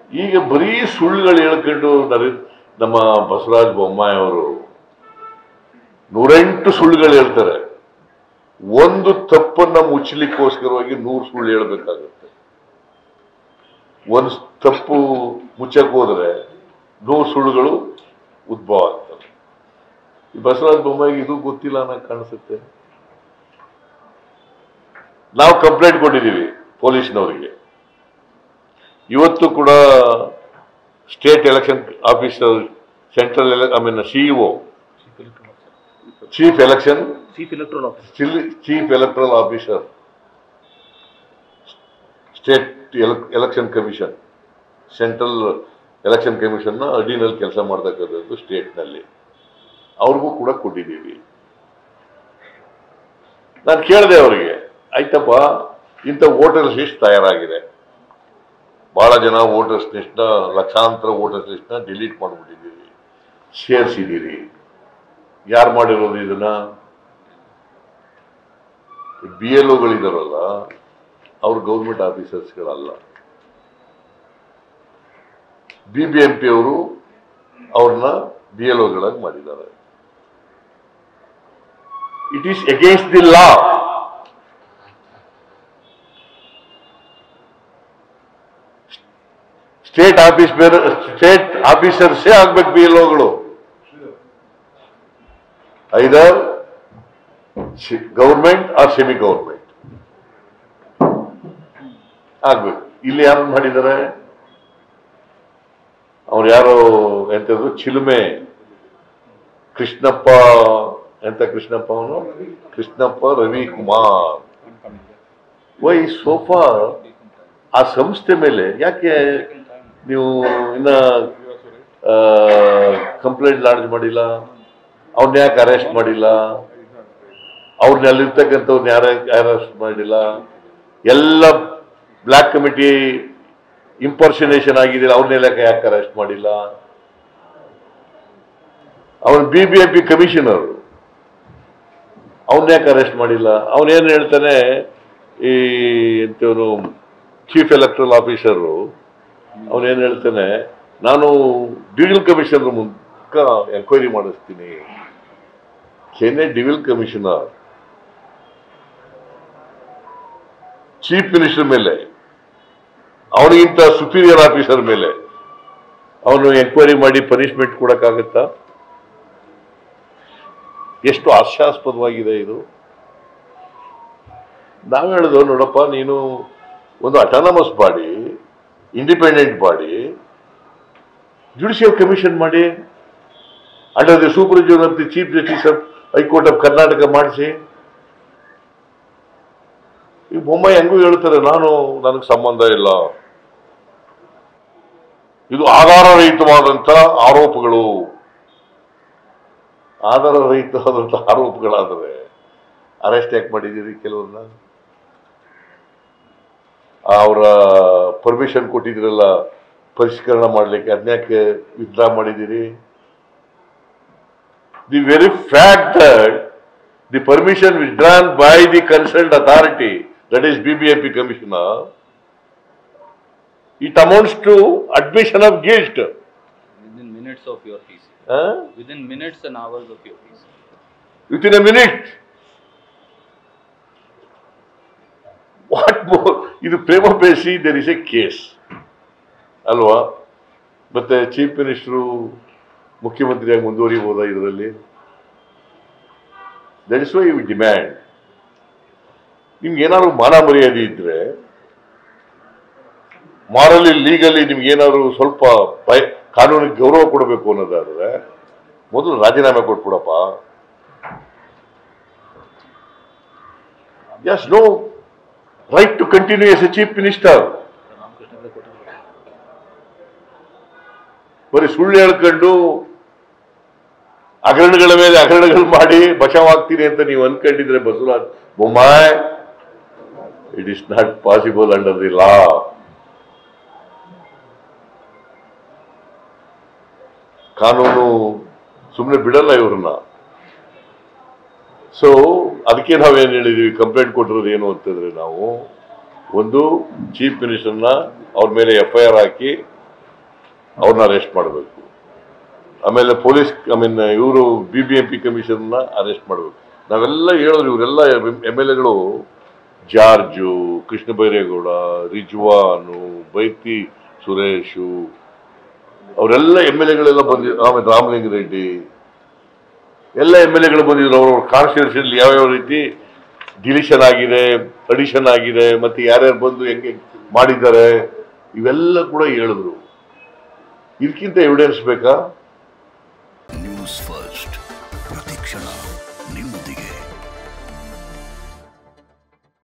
ಈಗ ಬರೀ ಸುಳ್ಳುಗಳು ಹೇಳ್ಕೊಂಡು ನರೇಂದ್ರ ನಮ್ಮ ಬಸವರಾಜ ಬೊಮ್ಮಾಯಿ ಅವರು ನೂರೆಂಟು ಸುಳ್ಳುಗಳು ಹೇಳ್ತಾರೆ ಒಂದು ತಪ್ಪನ್ನ ಮುಚ್ಚಲಿಕ್ಕೋಸ್ಕರವಾಗಿ ನೂರು ಸುಳ್ಳು ಹೇಳ್ಬೇಕಾಗುತ್ತೆ ಒಂದು ತಪ್ಪು ಮುಚ್ಚಕ್ ಹೋದ್ರೆ ನೂರು ಸುಳ್ಳುಗಳು ಉದ್ಭವ ಆಗ್ತವೆ ಈ ಬಸವರಾಜ ಬೊಮ್ಮಾಯಿಗೆ ಇದು ಗೊತ್ತಿಲ್ಲ ಅನ್ನೋ ಕಾಣಿಸುತ್ತೆ ನಾವು ಕಂಪ್ಲೇಂಟ್ ಕೊಟ್ಟಿದ್ದೀವಿ ಪೊಲೀಸ್ನವರಿಗೆ ಇವತ್ತು ಕೂಡ state election officer central I mean CEO chief election chief electoral office chief electoral officer state election commission central election ಕಮಿಷನ್ನ ಅಡಿನಲ್ಲಿ ಕೆಲಸ ಮಾಡ್ತಕ್ಕಂಥದ್ದು ಸ್ಟೇಟ್ನಲ್ಲಿ ಅವ್ರಿಗೂ ಕೂಡ ಕೊಟ್ಟಿದ್ದೀವಿ ನಾನು ಕೇಳಿದೆ ಅವರಿಗೆ ಆಯ್ತಪ್ಪ ಇಂಥ ವೋಟರ್ಸ್ ಲಿಸ್ಟ್ ತಯಾರಾಗಿದೆ ಬಹಳ ಜನ ವೋಟರ್ಸ್ ಲಿಸ್ಟ್ನ ಲಕ್ಷಾಂತರ ವೋಟರ್ಸ್ ಲಿಸ್ಟ್ನ ಡಿಲೀಟ್ ಮಾಡಿಬಿಟ್ಟಿದ್ದೀರಿ ಸೇರಿಸಿದ್ದೀರಿ ಯಾರು ಮಾಡಿರೋದು ಇದನ್ನ ಬಿ ಎಲ್ ಒಗಳಿದಾರಲ್ಲ ಅವ್ರು ಗೌರ್ಮೆಂಟ್ ಆಫೀಸರ್ಸ್ಗಳಲ್ಲ ಬಿ ಬಿ ಎಂ ಪಿ ಅವರು ಅವ್ರನ್ನ ಬಿ ಎಲ್ ಒಗಳಾಗಿ ಮಾಡಿದ್ದಾರೆ it is against the law state office ಬೇರೆ ಸ್ಟೇಟ್ ಆಫೀಸರ್ಸೇ ಆಗ್ಬೇಕು ಬಿ ಎಲ್ ಒಗಳು either government or semi government ಆಗ್ಬೇಕು ಇಲ್ಲಿ ಯಾರು ಮಾಡಿದ್ದಾರೆ ಅವ್ರು ಯಾರೋ ಎಂತದ್ದು ಚಿಲುಮೆ ಕೃಷ್ಣಪ್ಪ ಎಂತ ಕೃಷ್ಣಪ್ಪ ಅವನು ಕೃಷ್ಣಪ್ಪ ರವಿ ಕುಮಾರ್ ವೈ ಸೋಫಾ ಆ ಸಂಸ್ಥೆ ಮೇಲೆ ಯಾಕೆ ನೀವು ಇನ್ನ ಕಂಪ್ಲೇಂಟ್ ಲಾಡ್ಜ್ ಮಾಡಿಲ್ಲ ಅವ್ರನ್ನ ಯಾಕೆ ಅರೆಸ್ಟ್ ಮಾಡಿಲ್ಲ ಅವ್ರನ್ನ ಅಲ್ಲಿರ್ತಕ್ಕಂಥವ್ರನ್ನ ಯಾರ ಅರೆಸ್ಟ್ ಮಾಡಿಲ್ಲ ಎಲ್ಲ ಬ್ಲ್ಯಾಕ್ ಕಮಿಟಿ ಇಂಪರ್ಸನೇಷನ್ ಆಗಿದೆ ಅವ್ರನ್ನೆಲ್ಲ ಯಾಕೆ ಅರೆಸ್ಟ್ ಮಾಡಿಲ್ಲ ಅವನು B B M P commissioner ಅವನ್ನ ಯಾಕೆ ಅರೆಸ್ಟ್ ಮಾಡಿಲ್ಲ ಅವನೇನು ಹೇಳ್ತಾನೆ ಈ ಎಂತವನು ಚೀಫ್ ಎಲೆಕ್ಟ್ರಲ್ ಆಫೀಸರು ಅವನೇನು ಹೇಳ್ತಾನೆ ನಾನು ಡಿವಿಲ್ ಕಮಿಷನರ್ ಮೂಲಕ ಎಂಕ್ವೈರಿ ಮಾಡಿಸ್ತೀನಿ ಚೆನ್ನೈ ಡಿವಿಲ್ ಕಮಿಷನರ್ ಚೀಫ್ ಮಿನಿಸ್ಟರ್ ಮೇಲೆ ಅವನಿಗಿಂತ ಸುಪೀರಿಯರ್ ಆಫೀಸರ್ ಮೇಲೆ ಅವನು ಎಂಕ್ವೈರಿ ಮಾಡಿ ಪನಿಷ್ಮೆಂಟ್ ಕೊಡಕ್ಕಾಗತ್ತಾ ಎಷ್ಟು ಹಾಸ್ಯಾಸ್ಪದವಾಗಿದೆ ಇದು ನಾವು ಹೇಳಿದ್ವು ನೋಡಪ್ಪ ನೀನು ಒಂದು autonomous body independent body judicial commission ಮಾಡಿ under the supervision of the chief justice of high court of Karnataka ಮಾಡಿಸಿ ಈ ಬೊಮ್ಮಾಯಿ ಹೆಂಗೂ ಹೇಳ್ತಾರೆ ನಾನು ನನಗೆ ಸಂಬಂಧ ಇಲ್ಲ ಇದು ಆಧಾರರಹಿತವಾದಂತ ಆರೋಪಗಳು ಆಧಾರರಹಿತವಾದಂತ ಆರೋಪಗಳಾದರೆ ಅರೆಸ್ಟ್ ಯಾಕೆ ಮಾಡಿದ್ದೀರಿ ಕೆಲವ್ರನ್ನ ಅವರ ಪರ್ಮಿಷನ್ ಕೊಟ್ಟಿದ್ರಲ್ಲ ಪರಿಷ್ಕರಣ ಮಾಡ್ಲಿಕ್ಕೆ ಅದನ್ಯಾಕೆ ವಿತ್ಡ್ರಾ ಮಾಡಿದ್ದೀರಿ the very fact that the permission withdrawn by the concerned authority that is BBMP commissioner it amounts to admission of guilt within minutes of your PC. Huh? Within minutes and hours of your PC. within a minute. What more? ಇದು prima facie there is a case ಅಲ್ವಾ ಮತ್ತೆ chief minister ಮುಖ್ಯಮಂತ್ರಿಯಾಗಿ ಮುಂದುವರಿಬಹುದಾ ಇದರಲ್ಲಿ that is why you demand ನಿಮ್ಗೆ ಏನಾದ್ರು ಮಾನ ಮರ್ಯಾದೆ ಇದ್ರೆ ಮಾರಲಿ ಲೀಗಲಿ ನಿಮ್ಗೆ ಏನಾದ್ರು ಸ್ವಲ್ಪ ಭಯ ಕಾನೂನಿಗೆ ಗೌರವ ಕೊಡಬೇಕು ಅನ್ನೋದಾದ್ರೆ ಮೊದಲು ರಾಜೀನಾಮೆ ಕೊಟ್ಬಿಡಪ್ಪ yes, no right to continue as a chief minister. ಬರೀ ಸುಳ್ಳು ಹೇಳ್ಕೊಂಡು ಹಗರಣಗಳ ಮೇಲೆ ಹಗರಣಗಳು ಮಾಡಿ ಬಚಾವಾಗ್ತೀನಿ ಅಂತ ನೀವು ಅನ್ಕೊಂಡಿದ್ರೆ Basavaraj Bommai it is not possible under the law ಕಾನೂನು ಸುಮ್ಮನೆ ಬಿಡಲ್ಲ ಇವ್ರನ್ನ ಸೊ ಅದಕ್ಕೆ ನಾವೇನು ಹೇಳಿದೀವಿ ಕಂಪ್ಲೇಂಟ್ ಕೊಟ್ಟಿರೋದು ಏನು ಅಂತಂದ್ರೆ ನಾವು ಒಂದು ಚೀಫ್ ಮಿನಿಸ್ಟರ್ನ ಅವ್ರ ಮೇಲೆ ಎಫ್ ಐ ಆರ್ ಹಾಕಿ ಅವ್ರನ್ನ ಅರೆಸ್ಟ್ ಮಾಡಬೇಕು ಆಮೇಲೆ ಪೊಲೀಸ್ ಐ ಮೀನ್ ಇವರು ಬಿ ಬಿ ಎಂ ಪಿ ಕಮಿಷನ್ನ ಅರೆಸ್ಟ್ ಮಾಡಬೇಕು ನಾವೆಲ್ಲ ಹೇಳಿದ್ರು ಇವರೆಲ್ಲ ಎಮ್ ಎಲ್ ಎಗಳು ಜಾರ್ಜು ಕೃಷ್ಣ ಬೈರೇಗೌಡ ರಿಜ್ವಾನು ಬೈತಿ ಸುರೇಶು ಅವರೆಲ್ಲ ಎಮ್ ಎಲ್ ಎಗಳೆಲ್ಲ ಬಂದಿದ್ರು ಆಮೇಲೆ ರಾಮಲಿಂಗ ರೆಡ್ಡಿ ಎಲ್ಲ ಎಮ್ ಎಲ್ ಎಗಳು ಬಂದಿದ್ರು ಅವ್ರವ್ರ ಕಾನ್ಸ್ಟಿಟ್ಯೂಷನ್ ಯಾವ್ಯಾವ ರೀತಿ ಡಿಲಿಷನ್ ಆಗಿದೆ ಅಡಿಷನ್ ಆಗಿದೆ ಮತ್ತೆ ಯಾರ್ಯಾರು ಬಂದು ಹೆಂಗೆ ಮಾಡಿದ್ದಾರೆ ಇವೆಲ್ಲ ಕೂಡ ಹೇಳಿದ್ರು ಇದಕ್ಕಿಂತ ಎವಿಡೆನ್ಸ್ ಬೇಕಾ ನ್ಯೂಸ್ ಫಸ್ಟ್ ಪ್ರತಿಕ್ಷಣ